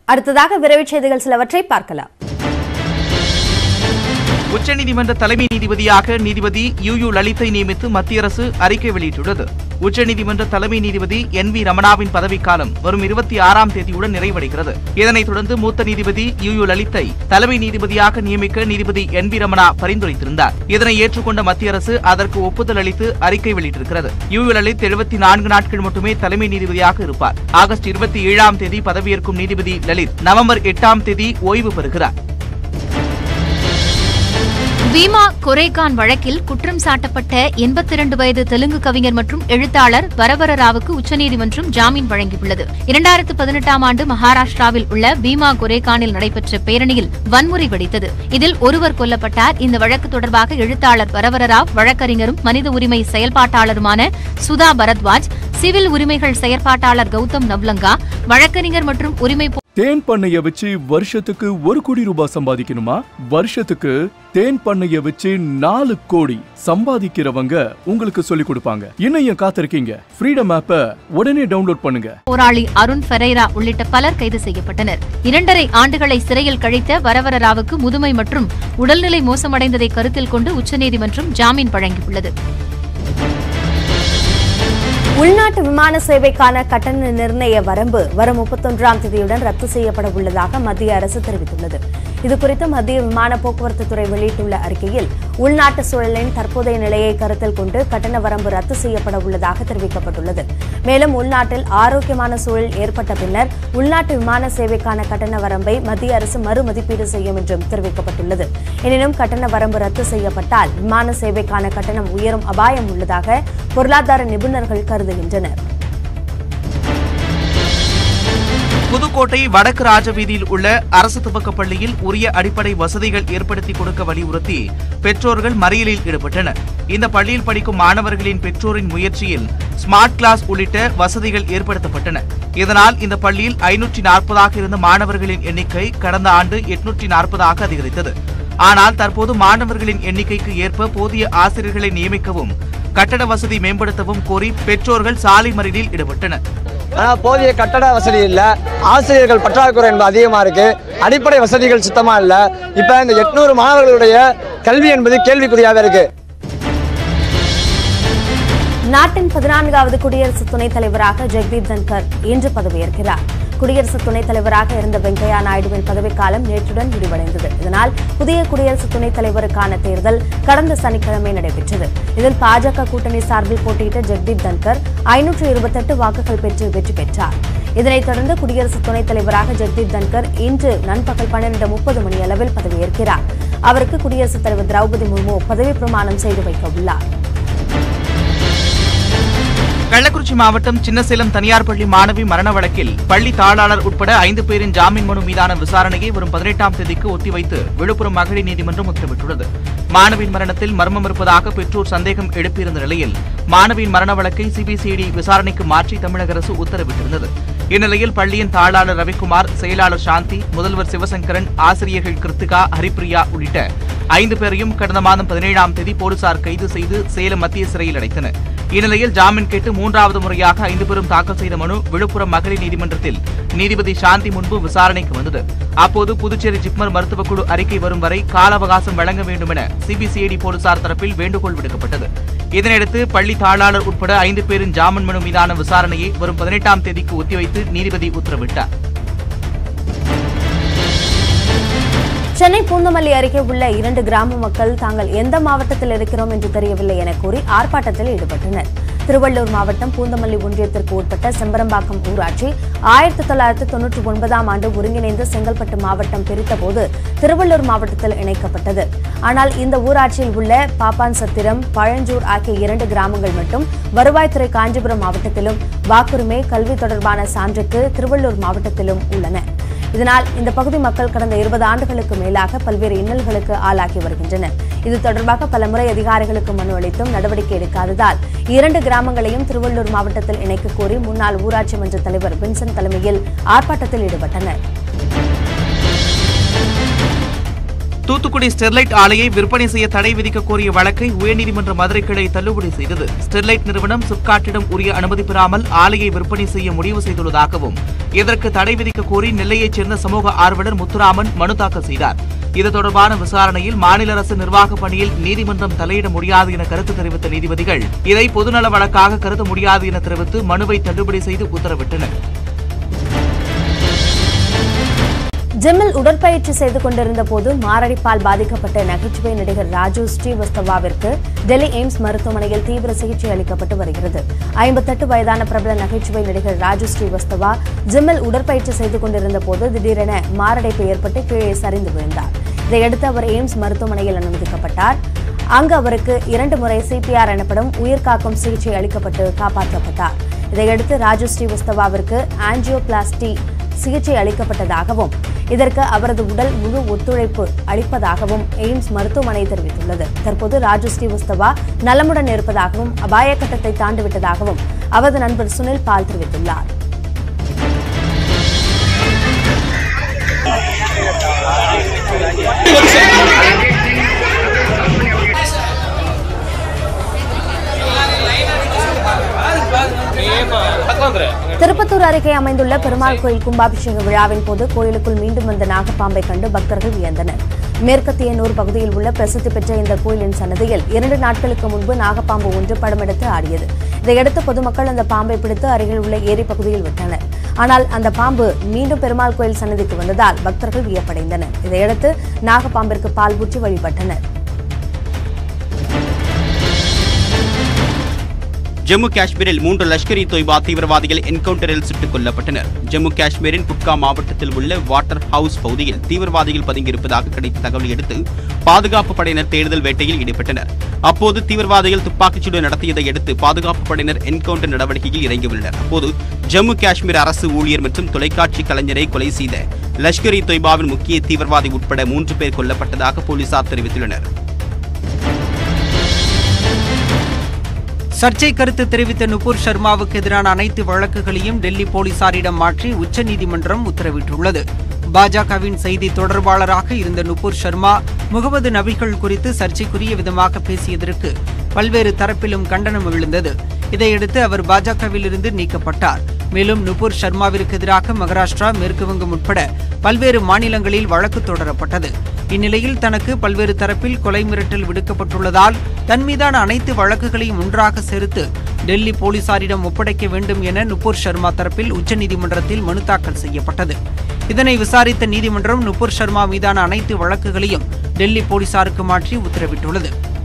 அடுத்ததாக விரைவுச் செய்திகள் சிலவற்றை பார்க்கலாம் உச்சநீதிமன்ற தலைமை நீதிபதியாக நீதிபதி யு யு லலித்தை நியமித்து மத்திய அரசு அறிக்கை வெளியிட்டுள்ளது உச்சநீதிமன்ற தலைமை நீதிபதி என் வி ரமணாவின் பதவிக்காலம் வரும் இருபத்தி ஆறாம் தேதியுடன் நிறைவடைகிறது இதனைத் தொடர்ந்து மூத்த நீதிபதி யு யு லலித்தை தலைமை நீதிபதியாக நியமிக்க நீதிபதி என் வி ரமணா பரிந்துரைத்திருந்தார் இதனை ஏற்றுக்கொண்ட மத்திய அரசு அதற்கு ஒப்புதல் அளித்து அறிக்கை வெளியிட்டிருக்கிறது யு யு லலித் எழுபத்தி நான்கு நாட்கள் மட்டுமே தலைமை நீதிபதியாக இருப்பார் ஆகஸ்ட் இருபத்தி ஏழாம் தேதி பதவியேற்கும் நீதிபதி லலித் நவம்பர் எட்டாம் தேதி ஓய்வு பெறுகிறார் பீமா கொரேகான் வழக்கில் குற்றம் சாட்டப்பட்ட எண்பத்தி இரண்டு வயது தெலுங்கு கவிஞர் மற்றும் எழுத்தாளர் வரவர ராவுக்கு உச்சநீதிமன்றம் ஜாமீன் வழங்கியுள்ளது இரண்டாயிரத்து பதினெட்டாம் ஆண்டு மகாராஷ்டிராவில் உள்ள பீமா கொரேகானில் நடைபெற்ற பேரணியில் வன்முறை வெடித்தது இதில் ஒருவர் கொல்லப்பட்டார் இந்த வழக்கு தொடர்பாக எழுத்தாளர் வரவர ராவ் வழக்கறிஞரும் மனித உரிமை செயல்பாட்டாளருமான சுதா பரத்வாஜ் சிவில் உரிமைகள் செயற்பாட்டாளர் கௌதம் நவ்லங்கா வழக்கறிஞர் மற்றும் உரிமை தேன் பண்ணைய வச்சு வருஷத்துக்கு ஒரு கோடி ரூபாய் சம்பாதிக்கணுமா வருஷத்துக்கு தேன் பண்ணைய வச்சு நாலு கோடி சம்பாதிக்கிறவங்க உங்களுக்கு சொல்லி கொடுப்பாங்க இன்னும் ஏன் காத்திருக்கீங்க ஃப்ரீடம் ஆப்ப உடனே டவுன்லோட் பண்ணுங்க போராளி அருண் ஃபெரைரா உள்ளிட்ட பலர் கைது செய்யப்பட்டனர் இரண்டரை ஆண்டுகளை சிறையில் கழித்த வரவர ராவுக்கு முதுமை மற்றும் உடல்நிலை மோசமடைந்ததை கருத்தில் கொண்டு உச்சநீதிமன்றம் ஜாமீன் வழங்கியுள்ளது உள்நாட்டு விமான சேவைக்கான கட்டண நிர்ணய வரம்பு வரும் முப்பத்தொன்றாம் தேதியுடன் ரத்து செய்யப்பட உள்ளதாக மத்திய அரசு தெரிவித்துள்ளது இதுகுறித்து மத்திய விமான போக்குவரத்து துறை வெளியிட்டுள்ள அறிக்கையில் உள்நாட்டு சூழலின் தற்போதைய நிலையை கருத்தில் கொண்டு கட்டண வரம்பு ரத்து செய்யப்பட உள்ளதாக தெரிவிக்கப்பட்டுள்ளது மேலும் உள்நாட்டில் ஆரோக்கியமான சூழல் ஏற்பட்ட பின்னர் உள்நாட்டு விமான சேவைக்கான கட்டண வரம்பை மத்திய அரசு மறுமதிப்பீடு செய்யும் என்றும் தெரிவிக்கப்பட்டுள்ளது எனினும் கட்டண வரம்பு ரத்து செய்யப்பட்டால் விமான சேவைக்கான கட்டணம் உயரும் அபாயம் உள்ளதாக பொருளாதார நிபுணர்கள் கருதுகின்றனர் புதுக்கோட்டை வடக்கு ராஜவீதியில் உள்ள அரசு துவக்கப் பள்ளியில் உரிய அடிப்படை வசதிகள் ஏற்படுத்தி கொடுக்க வலியுறுத்தி பெற்றோர்கள் மறியலில் ஈடுபட்டனர் இந்த பள்ளியில் படிக்கும் மாணவர்களின் பெற்றோரின் முயற்சியில் ஸ்மார்ட் கிளாஸ் உள்ளிட்ட வசதிகள் ஏற்படுத்தப்பட்டன இதனால் இந்த பள்ளியில் ஐநூற்றி நாற்பதாக இருந்த மாணவர்களின் எண்ணிக்கை கடந்த ஆண்டு எட்நூற்றி நாற்பதாக அதிகரித்தது ஆனால் தற்போது மாணவர்களின் எண்ணிக்கைக்கு ஏற்ப போதிய ஆசிரியர்களை நியமிக்கவும் கட்டட வசதி மேம்படுத்தவும் கோரி பெற்றோர்கள் சாலை மறியலில் ஈடுபட்டனர் ஆனால் போதிய கட்டட வசதி இல்லை ஆசிரியர்கள் பற்றாக்குறை என்பது அதிகமாக இருக்கு அடிப்படை வசதிகள் சுத்தமாக இல்லை இப்போ இந்த எட்நூறு மாணவர்களுடைய கல்வி என்பது கேள்விக்குறியாகவே இருக்கு நாட்டின் பதினான்காவது குடியரசு துணைத் தலைவராக ஜெக்தீப் தன்கர் இன்று பதவியேற்கிறார் குடியரசு துணைத் தலைவராக இருந்த வெங்கையா நாயுடுவின் பதவிக்காலம் நேற்றுடன் முடிவடைந்தது இதனால் புதிய குடியரசு துணைத் தலைவருக்கான தேர்தல் கடந்த சனிக்கிழமை நடைபெற்றது இதில் பாஜக கூட்டணி சார்பில் போட்டியிட்ட ஜெக்தீப் தன்கர் ஐநூற்று இருபத்தெட்டு வாக்குகள் பெற்று வெற்றி பெற்றார் இதனைத் தொடர்ந்து குடியரசு துணைத் தலைவராக ஜெக்தீப் தன்கர் இன்று நண்பகல் பன்னிரண்டு முப்பது மணி அளவில் பதவியேற்கிறார் அவருக்கு குடியரசுத் தலைவர் திரௌபதி முர்மு பதவி பிரமாணம் செய்து வைக்க உள்ளார் கள்ளக்குறிச்சி மாவட்டம் சின்னசேலம் தனியார் பள்ளி மாணவி மரண வழக்கில் பள்ளி தாளாளர் உட்பட ஐந்து பேரின் ஜாமீன் மனு மீதான விசாரணையை வரும் பதினெட்டாம் தேதிக்கு ஒத்திவைத்து விழுப்புரம் மகளிர் நீதிமன்றம் உத்தரவிட்டுள்ளது மாணவியின் மரணத்தில் மர்மம் இருப்பதாக பெற்றோர் சந்தேகம் எழுப்பியிருந்த நிலையில் மாணவியின் மரண வழக்கை சிபிசிஐடி விசாரணைக்கு மாற்றி தமிழக அரசு உத்தரவிட்டிருந்தது இந்நிலையில் பள்ளியின் தாளாளர் ரவிக்குமார் செயலாளர் சாந்தி முதல்வர் சிவசங்கரன் ஆசிரியர்கள் கிருத்திகா ஹரிப்பிரியா உள்ளிட்ட ஐந்து பேரையும் கடந்த மாதம் பதினேழாம் தேதி போலீசார் கைது செய்து சேலம் மத்திய சிறையில் அடைத்தனர் இந்நிலையில் ஜாமீன் கேட்டு மூன்றாவது முறையாக ஐந்து பேரும் தாக்கல் செய்த மனு விழுப்புரம் மகளிர் நீதிமன்றத்தில் நீதிபதி சாந்தி முன்பு விசாரணைக்கு வந்தது அப்போது புதுச்சேரி ஜிப்மர் மருத்துவக் குழு அறிக்கை வரும் வரை கால அவகாசம் வழங்க வேண்டும் என சிபிசிஐடி போலீசார் தரப்பில் வேண்டுகோள் விடுக்கப்பட்டது இதனையடுத்து பள்ளி தாளாளர் உட்பட ஐந்து பேரின் ஜாமீன் மனு மீதான விசாரணையை வரும் பதினெட்டாம் தேதிக்கு ஒத்திவைத்து நீதிபதி உத்தரவிட்டார் சென்னை பூந்தமல்லி அருகே உள்ள இரண்டு கிராம மக்கள் தாங்கள் எந்த மாவட்டத்தில் இருக்கிறோம் என்று தெரியவில்லை என கூறி ஆர்ப்பாட்டத்தில் ஈடுபட்டனர் திருவள்ளூர் மாவட்டம் பூந்தமல்லி ஒன்றியத்திற்கு உட்பட்ட செம்பரம்பாக்கம் ஊராட்சி ஆயிரத்தி தொள்ளாயிரத்தி தொன்னூற்றி ஒன்பதாம் ஆண்டு ஒருங்கிணைந்து செங்கல்பட்டு மாவட்டம் பிரித்தபோது திருவள்ளூர் மாவட்டத்தில் இணைக்கப்பட்டது ஆனால் இந்த ஊராட்சியில் உள்ள பாப்பான் சத்திரம் பழஞ்சூர் ஆகிய இரண்டு கிராமங்கள் மட்டும் வருவாய்த்துறை காஞ்சிபுரம் மாவட்டத்திலும் வாக்குரிமை கல்வி தொடர்பான சான்றுக்கு திருவள்ளூர் மாவட்டத்திலும் உள்ளன இதனால் இந்த பகுதி மக்கள் கடந்த இருபது ஆண்டுகளுக்கு மேலாக பல்வேறு இன்னல்களுக்கு ஆளாகி வருகின்றனர் இது தொடர்பாக பல முறை அதிகாரிகளுக்கு மனு அளித்தும் நடவடிக்கை எடுக்காததால் இரண்டு கிராமங்களையும் திருவள்ளூர் மாவட்டத்தில் இணைக்க கோரி முன்னாள் ஊராட்சி மன்ற தலைவர் வின்சன் தலைமையில் ஆர்ப்பாட்டத்தில் ஈடுபட்டனர் தூத்துக்குடி ஸ்டெர்லைட் ஆலையை விற்பனை செய்ய தடை விதிக்க கோரிய வழக்கை உயர்நீதிமன்ற மதுரை கிளை தள்ளுபடி செய்தது ஸ்டெர்லைட் நிறுவனம் சிப்காட்டிடம் உரிய அனுமதி பெறாமல் ஆலையை விற்பனை செய்ய முடிவு செய்துள்ளதாகவும் இதற்கு தடை விதிக்க கோரி நெல்லையைச் சேர்ந்த சமூக ஆர்வலர் முத்துராமன் மனு தாக்கல் செய்தார் இது தொடர்பான விசாரணையில் மாநில அரசு நிர்வாக பணியில் நீதிமன்றம் தலையிட முடியாது என கருத்து தெரிவித்த நீதிபதிகள் இதை பொதுநல வழக்காக கருத முடியாது என தெரிவித்து மனுவை தள்ளுபடி செய்து உத்தரவிட்டனர் ஜிம்மில் உடற்பயிற்சி செய்து கொண்டிருந்த போது மாரடைப்பால் பாதிக்கப்பட்ட நகைச்சுவை நடிகர் ராஜு ஸ்ரீவஸ்தவாவிற்கு டெல்லி எய்ம்ஸ் மருத்துவமனையில் தீவிர சிகிச்சை அளிக்கப்பட்டு வருகிறது ஐம்பத்தெட்டு வயதான பிரபல நகைச்சுவை நடிகர் ராஜு ஸ்ரீவஸ்தவா ஜிம்மில் உடற்பயிற்சி செய்து கொண்டிருந்த போது திடீரென மாரடைப்பு ஏற்பட்டு கீழே சரிந்து விழுந்தார் இதையடுத்து அவர் எய்ம்ஸ் மருத்துவமனையில் அனுமதிக்கப்பட்டார் அங்கு அவருக்கு இரண்டு முறை சிபிஆர் எனப்படும் உயிர்காக்கும் சிகிச்சை அளிக்கப்பட்டு காப்பாற்றப்பட்டார் இதையடுத்து ராஜு ஸ்ரீவஸ்தவாவிற்கு ஆஞ்சியோபிளாஸ்டி சிகிச்சை அளிக்கப்பட்டதாகவும் இதற்கு அவரது உடல் முழு ஒத்துழைப்பு அளிப்பதாகவும் எய்ம்ஸ் மருத்துவமனை தெரிவித்துள்ளது தற்போது ராஜு ஸ்ரீவஸ்தவா நலமுடன் இருப்பதாகவும் அபாய கட்டத்தை தாண்டிவிட்டதாகவும் அவரது நண்பர் சுனில் பால் தெரிவித்துள்ளார் திருப்பத்தூர் அருகே அமைந்துள்ள பெருமாள் கோயில் கும்பாபிஷேக விழாவின் போது கோயிலுக்குள் மீண்டும் வந்த நாகப்பாம்பை கண்டு பக்தர்கள் வியந்தனர் மேற்கத்தியனூர் பகுதியில் உள்ள பிரசித்தி பெற்ற இந்த கோயிலின் சன்னதியில் இரண்டு நாட்களுக்கு முன்பு நாகப்பாம்பு ஒன்று படமெடுத்து ஆடியது இதையடுத்து பொதுமக்கள் அந்த பாம்பை பிடித்து அருகில் உள்ள ஏரி பகுதியில் விட்டனர் ஆனால் அந்த பாம்பு மீண்டும் பெருமாள் கோயில் சன்னதிக்கு வந்ததால் பக்தர்கள் வியப்படைந்தனர் இதையடுத்து நாகப்பாம்பிற்கு பால் ஊற்றி வழிபட்டனர் ஜம்மு காஷ்மீரில் மூன்று லஷ்கர் இ தொய்பா தீவிரவாதிகள் என்கவுண்டரில் சுட்டுக் கொல்லப்பட்டனர் ஜம்மு காஷ்மீரின் குட்கா மாவட்டத்தில் உள்ள வாட்டர் ஹவுஸ் பகுதியில் தீவிரவாதிகள் பதுங்கியிருப்பதாக கிடைத்த தகவலை அடுத்து பாதுகாப்பு படையினர் தேடுதல் வேட்டையில் ஈடுபட்டனர் அப்போது தீவிரவாதிகள் துப்பாக்கிச்சூடு நடத்தியதை அடுத்து பாதுகாப்பு படையினர் என்கவுண்டர் நடவடிக்கையில் இறங்கியுள்ளனர் அப்போது ஜம்மு காஷ்மீர் அரசு ஊழியர் மற்றும் தொலைக்காட்சி கலைஞரை கொலை செய்த லஷ்கர் இ தொய்பாவின் முக்கிய தீவிரவாதி உட்பட மூன்று பேர் கொல்லப்பட்டதாக போலீசார் தெரிவித்துள்ளனர் சர்ச்சை கருத்து தெரிவித்த நுபுர் சர்மாவுக்கு எதிரான அனைத்து வழக்குகளையும் டெல்லி போலீசாரிடம் மாற்றி உச்சநீதிமன்றம் உத்தரவிட்டுள்ளது பாஜகவின் செய்தி தொடர்பாளராக இருந்த நுபுர் சர்மா முகமது நபிகள் குறித்து சர்ச்சைக்குரிய விதமாக பேசியதற்கு பல்வேறு தரப்பிலும் கண்டனம் எழுந்தது இதையடுத்து அவர் பாஜகவிலிருந்து நீக்கப்பட்டார் மேலும் நுபுர் சர்மாவிற்கு எதிராக மகாராஷ்டிரா மேற்குவங்கம் உட்பட பல்வேறு மாநிலங்களில் வழக்கு தொடரப்பட்டது இந்நிலையில் தனக்கு பல்வேறு தரப்பில் கொலை மிரட்டல் விடுக்கப்பட்டுள்ளதால் தன் மீதான அனைத்து வழக்குகளையும் ஒன்றாக சேர்த்து டெல்லி போலீசாரிடம் ஒப்படைக்க வேண்டும் என நுபுர் சர்மா தரப்பில் உச்சநீதிமன்றத்தில் மனு தாக்கல் செய்யப்பட்டது இதனை விசாரித்த நீதிமன்றம் நுபுர் சர்மா மீதான அனைத்து வழக்குகளையும் டெல்லி போலீசாருக்கு மாற்றி உத்தரவிட்டுள்ளது